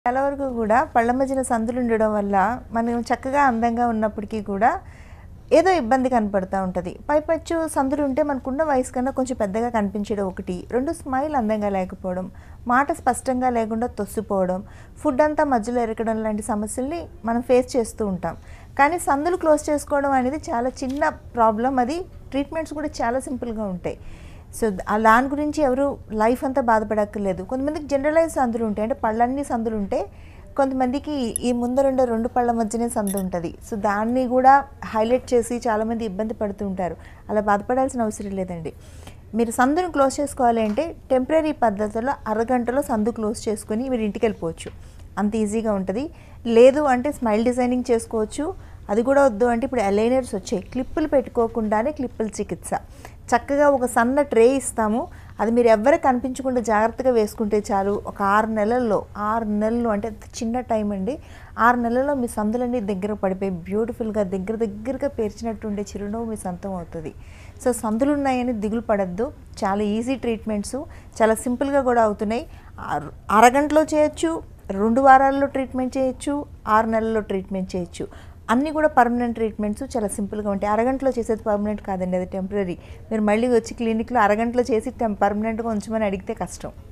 చాలా వరకు కూడా పళ్ళ మధ్యన సందులు ఉండడం వల్ల మనం చక్కగా అందంగా ఉన్నప్పటికీ కూడా ఏదో ఇబ్బంది కనపడుతూ ఉంటుంది పైపచ్చు సందులు ఉంటే మనకున్న వయసు కన్నా కొంచెం పెద్దగా కనిపించడం ఒకటి రెండు స్మైల్ అందంగా లేకపోవడం మాట స్పష్టంగా లేకుండా తొస్సిపోవడం ఫుడ్ అంతా మధ్యలో ఎరకడం లాంటి సమస్యల్ని మనం ఫేస్ చేస్తూ ఉంటాం కానీ సందులు క్లోజ్ చేసుకోవడం అనేది చాలా చిన్న ప్రాబ్లం అది ట్రీట్మెంట్స్ కూడా చాలా సింపుల్గా ఉంటాయి సో ఆ దాని గురించి ఎవరు లైఫ్ అంతా బాధపడక్కర్లేదు కొంతమందికి జనరలైజ్ సందులు ఉంటాయి అంటే పళ్ళన్నీ సందులు ఉంటే కొంతమందికి ఈ ముందరుండే రెండు పళ్ళ మధ్యనే సందు ఉంటుంది సో దాన్ని కూడా హైలైట్ చేసి చాలామంది ఇబ్బంది పడుతూ ఉంటారు అలా బాధపడాల్సిన అవసరం లేదండి మీరు సందును క్లోజ్ చేసుకోవాలి అంటే టెంపరీ పద్ధతిలో అరగంటలో సందు క్లోజ్ చేసుకొని మీరు ఇంటికి వెళ్ళిపోవచ్చు అంత ఈజీగా ఉంటుంది లేదు అంటే స్మైల్ డిజైనింగ్ చేసుకోవచ్చు అది కూడా వద్దు అంటే ఇప్పుడు అలైనర్స్ వచ్చాయి క్లిప్పులు పెట్టుకోకుండానే క్లిప్పుల చికిత్స చక్కగా ఒక సన్న ట్రే ఇస్తాము అది మీరు ఎవ్వరికి కనిపించకుండా జాగ్రత్తగా వేసుకుంటే చాలు ఒక ఆరు నెలల్లో ఆరు నెలలు అంటే చిన్న టైం అండి ఆరు నెలల్లో మీ సందులన్నీ దగ్గర పడిపోయి బ్యూటిఫుల్గా దగ్గర దగ్గరగా పేర్చినట్టు ఉండే చిరునవ్వు మీ సొంతం అవుతుంది సో సందులు ఉన్నాయని దిగులు పడద్దు చాలా ఈజీ ట్రీట్మెంట్స్ చాలా సింపుల్గా కూడా అవుతున్నాయి అర- అరగంటలో చేయొచ్చు రెండు వారాల్లో ట్రీట్మెంట్ చేయొచ్చు ఆరు నెలల్లో ట్రీట్మెంట్ చేయొచ్చు అన్నీ కూడా పర్మనెంట్ ట్రీట్మెంట్స్ చాలా సింపుల్గా ఉంటాయి అరగంటలో చేసేది పర్మనెంట్ కాదండి అది టెంపరీ మీరు మళ్ళీ వచ్చి క్లినిక్లో అరగంటలో చేసి టెం పర్మనెంట్గా ఉంచమని అడిగితే కష్టం